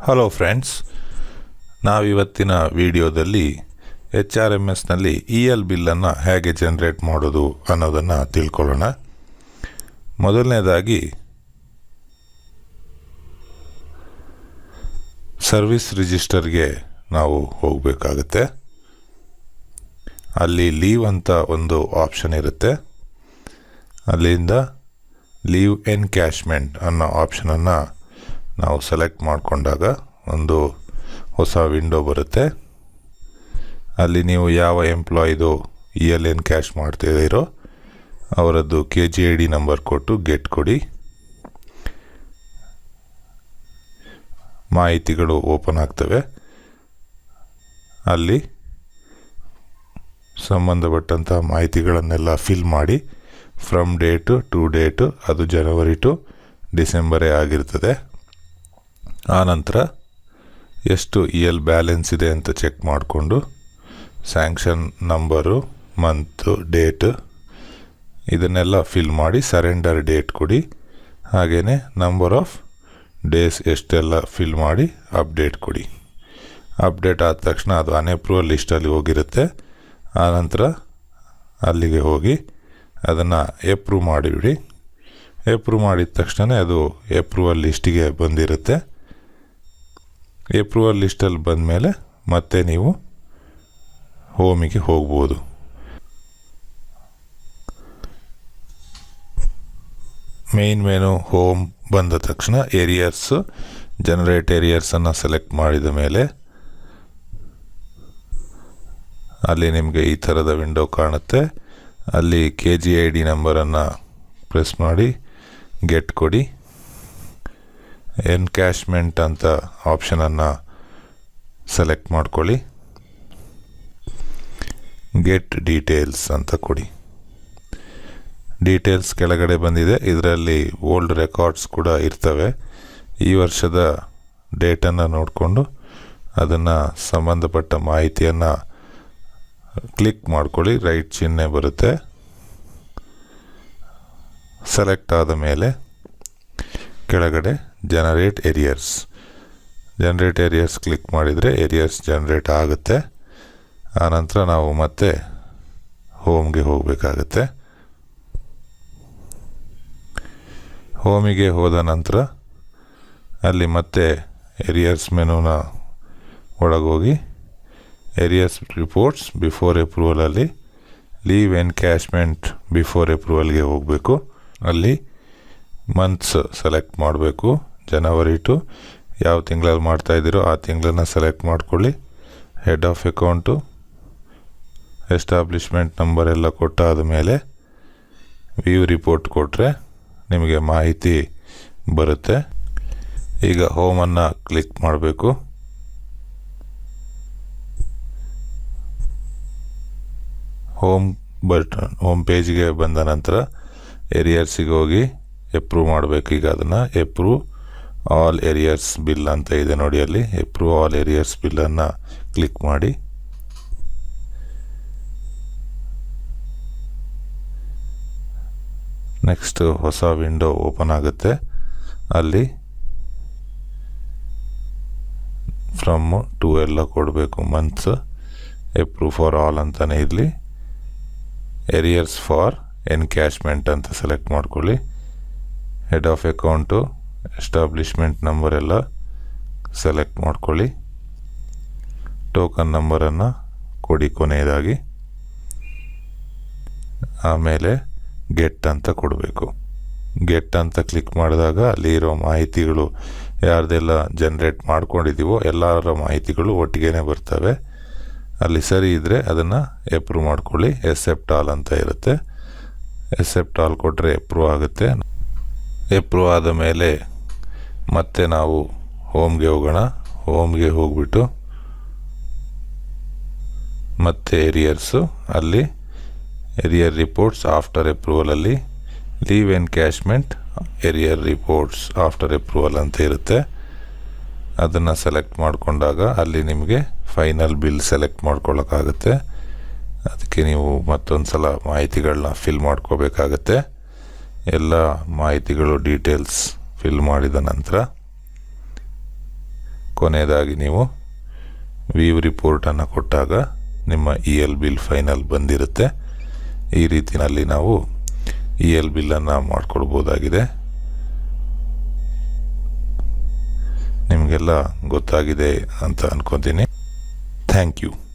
hello friends ನಾವಿವತ್ತಿನ ವಿಡಿಯೋದಲ್ಲಿ H R M ಎಸ್ನಲ್ಲಿ ಇ ಎಲ್ ಬಿಲ್ಲನ್ನು ಹೇಗೆ ಜನರೇಟ್ ಮಾಡೋದು ಅನ್ನೋದನ್ನು ತಿಳ್ಕೊಳ್ಳೋಣ ಮೊದಲನೇದಾಗಿ ಸರ್ವಿಸ್ ರಿಜಿಸ್ಟರ್ಗೆ ನಾವು ಹೋಗಬೇಕಾಗುತ್ತೆ ಅಲ್ಲಿ ಲೀವ್ ಅಂತ ಒಂದು ಆಪ್ಷನ್ ಇರುತ್ತೆ ಅಲ್ಲಿಂದ ಲೀವ್ ಎನ್ಕ್ಯಾಶ್ಮೆಂಟ್ ಅನ್ನೋ ಆಪ್ಷನನ್ನು ನಾವು ಸೆಲೆಕ್ಟ್ ಮಾಡಿಕೊಂಡಾಗ ಒಂದು ಹೊಸ ವಿಂಡೋ ಬರುತ್ತೆ ಅಲ್ಲಿ ನೀವು ಯಾವ ಎಂಪ್ಲಾಯ್ದು ಇ ಎಲ್ ಎನ್ ಕ್ಯಾಶ್ ಮಾಡ್ತಿದ್ದೀರೋ ಅವರದ್ದು K G I D number ಕೊಟ್ಟು ಗೆಟ್ ಕೊಡಿ ಮಾಹಿತಿಗಳು ಓಪನ್ ಆಗ್ತವೆ ಅಲ್ಲಿ ಸಂಬಂಧಪಟ್ಟಂಥ ಮಾಹಿತಿಗಳನ್ನೆಲ್ಲ ಫಿಲ್ ಮಾಡಿ ಫ್ರಮ್ ಡೇಟು ಟು ಡೇಟು ಅದು ಜನವರಿ ಟು ಡಿಸೆಂಬರೇ ಆಗಿರ್ತದೆ ಆನಂತರ ಎಷ್ಟು ಇ ಎಲ್ ಬ್ಯಾಲೆನ್ಸ್ ಇದೆ ಅಂತ ಚೆಕ್ ಮಾಡಿಕೊಂಡು ಸ್ಯಾಂಕ್ಷನ್ ನಂಬರು ಮಂತು ಡೇಟು ಇದನ್ನೆಲ್ಲ ಫಿಲ್ ಮಾಡಿ ಸರೆಂಡರ್ ಡೇಟ್ ಕೊಡಿ ಹಾಗೆಯೇ ನಂಬರ್ ಆಫ್ ಡೇಸ್ ಎಷ್ಟೆಲ್ಲ ಫಿಲ್ ಮಾಡಿ ಅಪ್ಡೇಟ್ ಕೊಡಿ ಅಪ್ಡೇಟ್ ಆದ ತಕ್ಷಣ ಅದು ಅನ್ಅಪ್ರೂವಲ್ ಲಿಸ್ಟಲ್ಲಿ ಹೋಗಿರುತ್ತೆ ಆನಂತರ ಅಲ್ಲಿಗೆ ಹೋಗಿ ಅದನ್ನು ಎಪ್ರೂವ್ ಮಾಡಿಬಿಡಿ ಎಪ್ರೂವ್ ಮಾಡಿದ ತಕ್ಷಣ ಅದು ಎಪ್ರೂವಲ್ ಲಿಸ್ಟಿಗೆ ಬಂದಿರುತ್ತೆ ಎಪ್ರೂವಲ್ ಲಿಸ್ಟಲ್ಲಿ ಬಂದಮೇಲೆ ಮತ್ತೆ ನೀವು ಹೋಮಿಗೆ ಹೋಗ್ಬೋದು ಮೇನ್ ಮೆನು ಹೋಮ್ ಬಂದ ತಕ್ಷಣ ಏರಿಯರ್ಸು ಜನರೇಟ್ ಏರಿಯರ್ಸನ್ನು ಸೆಲೆಕ್ಟ್ ಮಾಡಿದ ಮೇಲೆ ಅಲ್ಲಿ ನಿಮಗೆ ಈ ಥರದ ವಿಂಡೋ ಕಾಣುತ್ತೆ ಅಲ್ಲಿ ಕೆ ಜಿ ಐ ಡಿ ನಂಬರನ್ನು ಪ್ರೆಸ್ ಮಾಡಿ ಗೆಟ್ ಕೊಡಿ ಎನ್ಕ್ಯಾಶ್ಮೆಂಟ್ ಅಂತ ಆಪ್ಷನನ್ನು ಸೆಲೆಕ್ಟ್ ಮಾಡ್ಕೊಳ್ಳಿ ಗೆಟ್ ಡೀಟೇಲ್ಸ್ ಅಂತ ಕೊಡಿ ಡೀಟೇಲ್ಸ್ ಕೆಳಗಡೆ ಬಂದಿದೆ ಇದರಲ್ಲಿ ಓಲ್ಡ್ ರೆಕಾರ್ಡ್ಸ್ ಕೂಡ ಇರ್ತವೆ ಈ ವರ್ಷದ ಡೇಟನ್ನು ನೋಡಿಕೊಂಡು ಅದನ್ನು ಸಂಬಂಧಪಟ್ಟ ಮಾಹಿತಿಯನ್ನು ಕ್ಲಿಕ್ ಮಾಡ್ಕೊಳ್ಳಿ ರೈಟ್ ಚಿಹ್ನೆ ಬರುತ್ತೆ ಸೆಲೆಕ್ಟ್ ಆದ ಮೇಲೆ ಕೆಳಗಡೆ generate arrears generate arrears click ಮಾಡಿದರೆ ಏರಿಯರ್ಸ್ ಜನರೇಟ್ ಆಗುತ್ತೆ ಆನಂತರ ನಾವು ಮತ್ತೆ ಹೋಮ್ಗೆ ಹೋಗಬೇಕಾಗತ್ತೆ ಹೋಮಿಗೆ ಹೋದ ನಂತರ ಅಲ್ಲಿ ಮತ್ತೆ ಏರಿಯರ್ಸ್ ಮೆನುನ ಒಳಗೋಗಿ ಏರಿಯರ್ಸ್ ರಿಪೋರ್ಟ್ಸ್ ಬಿಫೋರ್ ಎಪ್ರೂವಲಲ್ಲಿ ಲೀವ್ ಎನ್ಕ್ಯಾಶ್ಮೆಂಟ್ ಬಿಫೋರ್ ಎಪ್ರೂವಲ್ಗೆ ಹೋಗಬೇಕು ಅಲ್ಲಿ ಮಂತ್ಸ್ ಸೆಲೆಕ್ಟ್ ಮಾಡಬೇಕು ಜನವರಿ ಟು ಯಾವ ತಿಂಗಳಲ್ಲಿ ಮಾಡ್ತಾಯಿದ್ದೀರೋ ಆ ತಿಂಗಳನ್ನ ಸೆಲೆಕ್ಟ್ ಮಾಡ್ಕೊಳ್ಳಿ head of account establishment number ಎಲ್ಲ ಕೊಟ್ಟಾದ ಮೇಲೆ ವ್ಯೂ ರಿಪೋರ್ಟ್ ಕೊಟ್ಟರೆ ನಿಮಗೆ ಮಾಹಿತಿ ಬರುತ್ತೆ ಈಗ ಹೋಮನ್ನು ಕ್ಲಿಕ್ ಮಾಡಬೇಕು ಹೋಮ್ ಬಟನ್ ಹೋಮ್ ಪೇಜ್ಗೆ ಬಂದ ನಂತರ ಏರಿಯರ್ಸಿಗೆ ಹೋಗಿ ಎಪ್ರೂವ್ ಮಾಡಬೇಕು ಈಗ ಅದನ್ನು ಎಪ್ರೂವ್ ಆಲ್ ಏರಿಯರ್ಸ್ ಬಿಲ್ ಅಂತ ಇದೆ ನೋಡಿ ಅಲ್ಲಿ ಎಪ್ರೂವ್ ಆಲ್ ಏರಿಯರ್ಸ್ ಬಿಲ್ಲನ್ನು ಕ್ಲಿಕ್ ಮಾಡಿ ನೆಕ್ಸ್ಟ್ ಹೊಸ ವಿಂಡೋ ಓಪನ್ ಆಗುತ್ತೆ ಅಲ್ಲಿ ಫ್ರಮ್ ಟು ಎಲ್ಲ ಕೊಡಬೇಕು ಮಂತ್ಸ್ ಎಪ್ರೂವ್ ಫಾರ್ ಆಲ್ ಅಂತಲೇ ಇರಲಿ ಏರಿಯರ್ಸ್ ಫಾರ್ ಎನ್ಕ್ಯಾಶ್ಮೆಂಟ್ ಅಂತ ಸೆಲೆಕ್ಟ್ ಮಾಡ್ಕೊಳ್ಳಿ head of account establishment number ಎಲ್ಲ ಸೆಲೆಕ್ಟ್ ಮಾಡ್ಕೊಳ್ಳಿ ಟೋಕನ್ ನಂಬರನ್ನು ಕೊಡಿ ಕೊನೆಯದಾಗಿ ಆಮೇಲೆ ಗೆಟ್ ಅಂತ ಕೊಡಬೇಕು ಗೆಟ್ ಅಂತ ಕ್ಲಿಕ್ ಮಾಡಿದಾಗ ಅಲ್ಲಿ ಇರೋ ಮಾಹಿತಿಗಳು ಯಾರ್ದೆಲ್ಲ ಜನ್ರೇಟ್ ಮಾಡ್ಕೊಂಡಿದ್ದೀವೋ ಎಲ್ಲರ ಮಾಹಿತಿಗಳು ಒಟ್ಟಿಗೆ ಬರ್ತವೆ ಅಲ್ಲಿ ಸರಿ ಇದ್ದರೆ ಅದನ್ನು ಎಪ್ರೂವ್ ಮಾಡ್ಕೊಳ್ಳಿ ಎಸೆಪ್ಟ್ ಆಲ್ ಅಂತ ಇರುತ್ತೆ ಎಸೆಪ್ಟ್ ಆಲ್ ಕೊಟ್ಟರೆ ಎಪ್ರೂವ್ ಆಗುತ್ತೆ ಎಪ್ರೂವ್ ಆದ ಮೇಲೆ ಮತ್ತೆ ನಾವು ಹೋಮ್ಗೆ ಹೋಗೋಣ ಹೋಮ್ಗೆ ಹೋಗ್ಬಿಟ್ಟು ಮತ್ತೆ ಏರಿಯರ್ಸು ಅಲ್ಲಿ ಏರಿಯರ್ ರಿಪೋರ್ಟ್ಸ್ ಆಫ್ಟರ್ ಎಪ್ರೂವಲಲ್ಲಿ leave encashment arrear reports after approval ಅಂತ ಇರುತ್ತೆ ಅದನ್ನು ಸೆಲೆಕ್ಟ್ ಮಾಡಿಕೊಂಡಾಗ ಅಲ್ಲಿ ನಿಮಗೆ ಫೈನಲ್ ಬಿಲ್ ಸೆಲೆಕ್ಟ್ ಮಾಡ್ಕೊಳ್ಳೋಕ್ಕಾಗುತ್ತೆ ಅದಕ್ಕೆ ನೀವು ಮತ್ತೊಂದು ಸಲ ಮಾಹಿತಿಗಳನ್ನ ಫಿಲ್ ಮಾಡ್ಕೋಬೇಕಾಗತ್ತೆ ಎಲ್ಲ ಮಾಹಿತಿಗಳು ಡೀಟೇಲ್ಸ್ ಫಿಲ್ ಮಾಡಿದ ನಂತರ ಕೊನೆಯದಾಗಿ ನೀವು ವೀವ್ ರಿಪೋರ್ಟನ್ನು ಕೊಟ್ಟಾಗ ನಿಮ್ಮ ಇ ಎಲ್ ಬಿಲ್ ಫೈನಲ್ ಬಂದಿರುತ್ತೆ ಈ ರೀತಿಯಲ್ಲಿ ನಾವು ಇ ಎಲ್ ಬಿಲ್ಲನ್ನು ಮಾಡಿಕೊಡ್ಬೋದಾಗಿದೆ ನಿಮಗೆಲ್ಲ ಗೊತ್ತಾಗಿದೆ ಅಂತ ಅನ್ಕೊತೀನಿ ಥ್ಯಾಂಕ್ ಯು